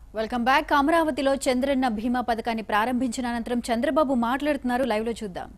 welcome back అమరావతిలో చంద్రన్న భీమా పథకాన్ని ప్రారంభించిన అనంతరం చంద్రబాబు మాట్లాడుతున్నారు లైవ్ లో చూద్దాం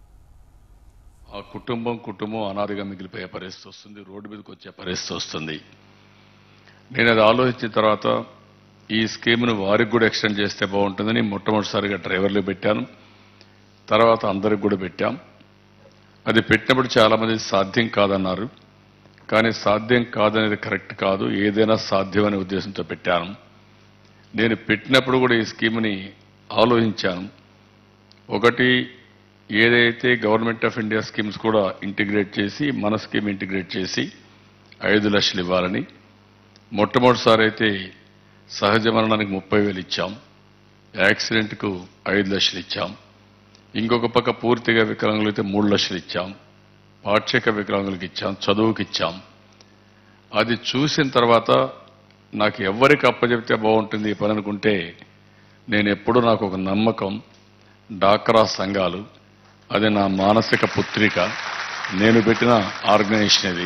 ఆ కుటుంబం కుటుంబం అనాదిగా మిగిలిపోయే పరిస్థితి వస్తుంది రోడ్డు మీదకి వచ్చే పరిస్థితి వస్తుంది నేను అది ఆలోచించిన తర్వాత ఈ స్కీమ్ను వారికి కూడా ఎక్స్టెండ్ చేస్తే బాగుంటుందని మొట్టమొదటిసారిగా డ్రైవర్లు పెట్టాను తర్వాత అందరికి కూడా పెట్టాం అది పెట్టినప్పుడు చాలామంది సాధ్యం కాదన్నారు కానీ సాధ్యం కాదనేది కరెక్ట్ కాదు ఏదైనా సాధ్యం అనే ఉద్దేశంతో పెట్టాను నేను పెట్టినప్పుడు కూడా ఈ స్కీమ్ని ఆలోచించాను ఒకటి ఏదైతే గవర్నమెంట్ ఆఫ్ ఇండియా స్కీమ్స్ కూడా ఇంటిగ్రేట్ చేసి మన స్కీమ్ ఇంటిగ్రేట్ చేసి ఐదు లక్షలు ఇవ్వాలని మొట్టమొదటిసారి అయితే సహజ మరణానికి ముప్పై వేలు ఇచ్చాం యాక్సిడెంట్కు ఐదు లక్షలు ఇచ్చాం ఇంకొక పక్క పూర్తిగా వికలాంగులు అయితే మూడు లక్షలు ఇచ్చాం పాక్షిక వికలాంగులకు ఇచ్చాం చదువుకి ఇచ్చాం అది చూసిన తర్వాత నాకు ఎవరికి అప్పచెప్తే బాగుంటుంది ఈ పని అనుకుంటే నేను ఎప్పుడూ నాకు ఒక నమ్మకం డాక్రా సంఘాలు అది నా మానసిక పుత్రిక నేను పెట్టిన ఆర్గనైజేషన్ ఇది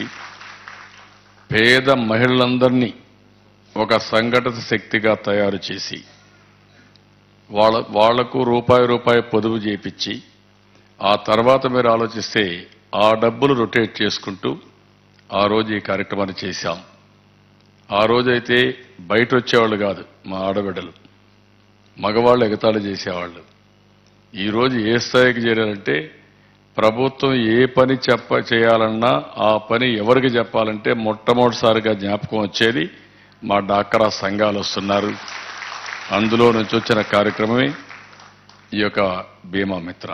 పేద మహిళలందరినీ ఒక సంఘటిత శక్తిగా తయారు చేసి వాళ్ళ వాళ్లకు రూపాయి రూపాయి పొదుపు చేపించి ఆ తర్వాత మీరు ఆలోచిస్తే ఆ డబ్బులు రొటేట్ చేసుకుంటూ ఆ రోజు ఈ కార్యక్రమాన్ని చేశాం ఆ రోజైతే బయట వచ్చేవాళ్ళు కాదు మా ఆడబిడ్డలు మగవాళ్ళు ఎగతాళి చేసేవాళ్ళు ఈ రోజు ఏ స్థాయికి చేరారంటే ప్రభుత్వం ఏ పని చెప్ప చేయాలన్నా ఆ పని ఎవరికి చెప్పాలంటే మొట్టమొదటిసారిగా జ్ఞాపకం వచ్చేది మా డాక్రా సంఘాలు వస్తున్నారు అందులో నుంచి వచ్చిన కార్యక్రమమే ఈ యొక్క బీమా మిత్ర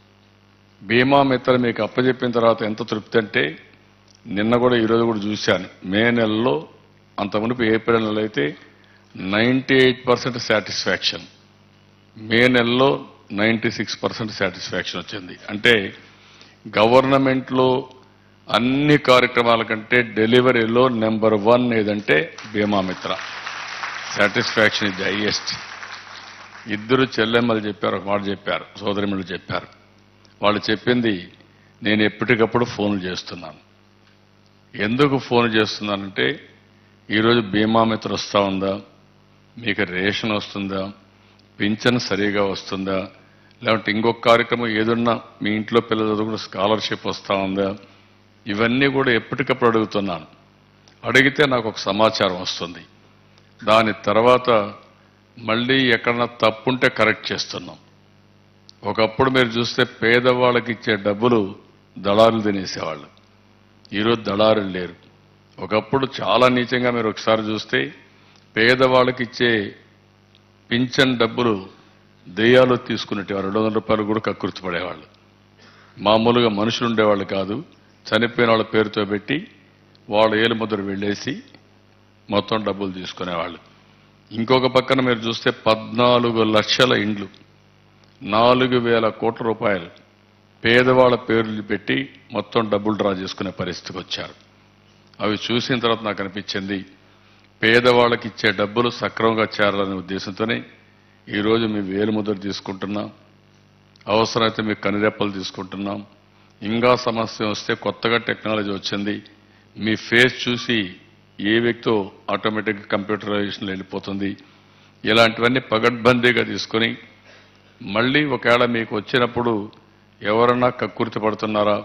బీమా మిత్ర మీకు అప్పచెప్పిన తర్వాత ఎంత తృప్తి అంటే నిన్న కూడా ఈరోజు కూడా చూశాను మే నెలలో అంత మునుపు ఏప్రిల్ నెలలో అయితే ninety eight percent satisfaction May నెలలో నైంటీ సిక్స్ పర్సెంట్ సాటిస్ఫాక్షన్ వచ్చింది అంటే గవర్నమెంట్లో అన్ని కార్యక్రమాల కంటే డెలివరీలో నెంబర్ వన్ ఏదంటే బీమా మిత్ర సాటిస్ఫాక్షన్ ఇస్ ది హైయెస్ట్ ఇద్దరు చెల్లెమ్మలు చెప్పారు ఒక మాట చెప్పారు సోదరిమలు చెప్పారు వాళ్ళు చెప్పింది నేను ఎప్పటికప్పుడు ఫోన్లు చేస్తున్నాను ఎందుకు ఫోన్ చేస్తున్నానంటే ఈరోజు బీమా మిత్ర వస్తూ ఉందా మీకు రేషన్ వస్తుందా పింఛన్ సరిగా వస్తుందా లేదంటే ఇంకొక కార్యక్రమం ఏదున్నా మీ ఇంట్లో పిల్లలు చదువుకున్న స్కాలర్షిప్ వస్తూ ఉందా ఇవన్నీ కూడా ఎప్పటికప్పుడు అడుగుతున్నాను అడిగితే నాకు ఒక సమాచారం వస్తుంది దాని తర్వాత మళ్ళీ ఎక్కడన్నా తప్పుంటే కరెక్ట్ చేస్తున్నాం ఒకప్పుడు మీరు చూస్తే పేదవాళ్ళకి ఇచ్చే డబ్బులు దళారులు తినేసేవాళ్ళు ఈరోజు దళారులు లేరు ఒకప్పుడు చాలా నీచంగా మీరు ఒకసారి చూస్తే పేదవాళ్ళకి ఇచ్చే పింఛన్ డబ్బులు దెయ్యాలు తీసుకునేటవారు రెండు వందల రూపాయలు కూడా కక్కుర్తి పడేవాళ్ళు మామూలుగా మనుషులు ఉండేవాళ్ళు కాదు చనిపోయిన వాళ్ళ పేరుతో పెట్టి వాళ్ళ ఏలుముద్ర వెళ్ళేసి మొత్తం డబ్బులు తీసుకునేవాళ్ళు ఇంకొక పక్కన మీరు చూస్తే పద్నాలుగు లక్షల ఇండ్లు నాలుగు వేల కోట్ల రూపాయలు పేదవాళ్ళ పేర్లు పెట్టి మొత్తం డబ్బులు డ్రా చేసుకునే పరిస్థితికి వచ్చారు అవి చూసిన తర్వాత నాకు అనిపించింది పేదవాళ్ళకి ఇచ్చే డబ్బులు సక్రమంగా చేరాలనే ఉద్దేశంతోనే ఈరోజు మీ వేలు ముద్ర తీసుకుంటున్నాం అవసరమైతే మీ కనిరెప్పలు తీసుకుంటున్నాం ఇంకా సమస్య వస్తే కొత్తగా టెక్నాలజీ వచ్చింది మీ ఫేస్ చూసి ఏ వ్యక్తో ఆటోమేటిక్ కంప్యూటరైజేషన్ వెళ్ళిపోతుంది ఇలాంటివన్నీ పగడ్బందీగా తీసుకొని మళ్ళీ ఒకవేళ మీకు వచ్చినప్పుడు ఎవరన్నా కక్కుర్తి పడుతున్నారా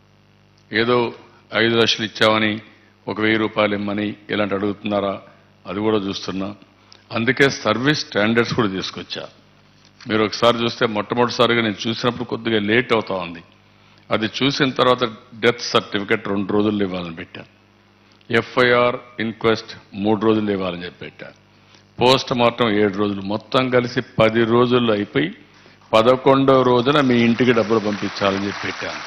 ఏదో ఐదు లక్షలు ఇచ్చామని ఒక వెయ్యి రూపాయలు ఇమ్మని ఇలాంటి అడుగుతున్నారా అది కూడా చూస్తున్నా అందుకే సర్వీస్ స్టాండర్డ్స్ కూడా తీసుకొచ్చా మీరు ఒకసారి చూస్తే మొట్టమొదటిసారిగా నేను చూసినప్పుడు కొద్దిగా లేట్ అవుతా ఉంది అది చూసిన తర్వాత డెత్ సర్టిఫికెట్ రెండు రోజుల్లో ఇవ్వాలని పెట్టాను ఎఫ్ఐఆర్ ఇన్క్వెస్ట్ మూడు రోజులు ఇవ్వాలని చెప్పి పెట్టాను పోస్ట్ మార్టం ఏడు రోజులు మొత్తం కలిసి పది రోజుల్లో అయిపోయి పదకొండవ రోజున మీ ఇంటికి డబ్బులు పంపించాలని చెప్పి పెట్టాను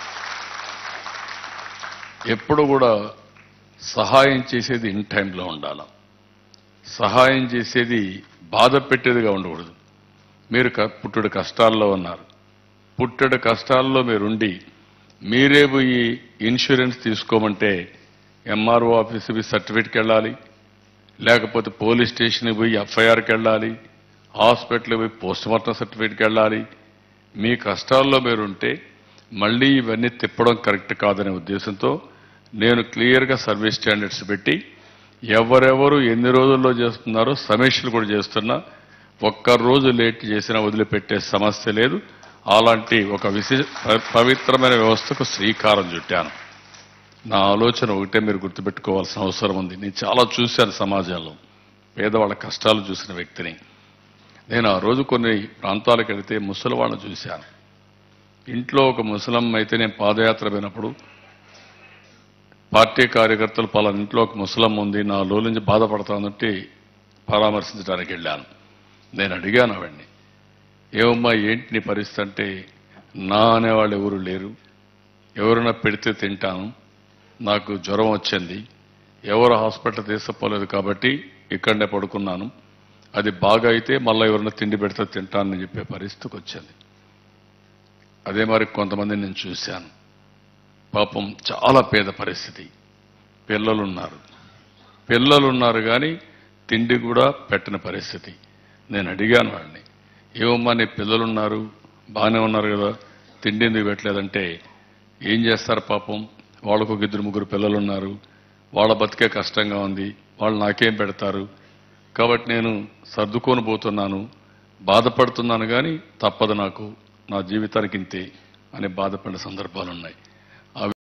ఎప్పుడు కూడా సహాయం చేసేది ఇన్ టైంలో ఉండాలి సహాయం చేసేది బాధ పెట్టేదిగా ఉండకూడదు మీరు క- పుట్టుడు కష్టాల్లో ఉన్నారు పుట్టడు కష్టాల్లో మీరుండి మీరే పోయి ఇన్సూరెన్స్ తీసుకోమంటే ఎంఆర్ఓ ఆఫీస్కి సర్టిఫికేట్కి వెళ్ళాలి లేకపోతే పోలీస్ స్టేషన్కి పోయి ఎఫ్ఐఆర్కి వెళ్ళాలి హాస్పిటల్కి పోయి పోస్ట్ మార్టం సర్టిఫికేట్కి వెళ్ళాలి మీ కష్టాల్లో మీరుంటే మళ్ళీ ఇవన్నీ తిప్పడం కరెక్ట్ కాదనే ఉద్దేశంతో నేను క్లియర్గా సర్వీస్ స్టాండర్డ్స్ పెట్టి ఎవరెవరు ఎన్ని రోజుల్లో చేస్తున్నారో సమీక్షలు కూడా చేస్తున్నా ఒక్క రోజు లేట్ చేసినా వదిలిపెట్టే సమస్య లేదు అలాంటి ఒక విశేష ప- పవిత్రమైన వ్యవస్థకు శ్రీకారం చుట్టాను నా ఆలోచన ఒకటే మీరు గుర్తుపెట్టుకోవాల్సిన అవసరం ఉంది నేను చాలా చూశాను సమాజంలో పేదవాళ్ళ కష్టాలు చూసిన వ్యక్తిని నేను ఆ రోజు కొన్ని ప్రాంతాలకు వెళితే ముసలి వాళ్ళని చూశాను ఇంట్లో ఒక ముసలమ్మ అయితే నేను పాదయాత్ర పోయినప్పుడు పార్టీ కార్యకర్తలు పలానా ఇంట్లో ఒక ముసలమ్మ ఉంది నా లో నుంచి బాధపడతానంటే పరామర్శించడానికి వెళ్ళాను నేను అడిగాను ఆవిడ్ని ఏమమ్మా ఏంటి నీ పరిస్థితి అంటే నా అనేవాళ్ళు ఎవరు లేరు ఎవరైనా పెడితే తింటాను నాకు జ్వరం వచ్చింది ఎవరు హాస్పిటల్ తీసుకుపోలేదు కాబట్టి ఇక్కడనే పడుకున్నాను అది బాగా అయితే మళ్ళీ ఎవరైనా తిండి పెడితే తింటానని చెప్పే పరిస్థితికి వచ్చింది అదే మరి కొంతమంది నేను చూశాను పాపం చాలా పేద పరిస్థితి పిల్లలున్నారు పిల్లలున్నారు కానీ తిండి కూడా పెట్టని పరిస్థితి నేను అడిగాను వాళ్ళని ఏమమ్మా నీ పిల్లలున్నారు బాగానే ఉన్నారు కదా తిండి ఎందుకు పెట్టలేదంటే ఏం చేస్తారు పాపం వాళ్ళకు ఒక ఇద్దరు ముగ్గురు పిల్లలు ఉన్నారు వాళ్ళ బతికే కష్టంగా ఉంది వాళ్ళు నాకేం పెడతారు కాబట్టి నేను సర్దుకొని పోతున్నాను బాధపడుతున్నాను కానీ తప్పదు నాకు నా జీవితానికి ఇంతే అని బాధపడిన సందర్భాలు ఉన్నాయి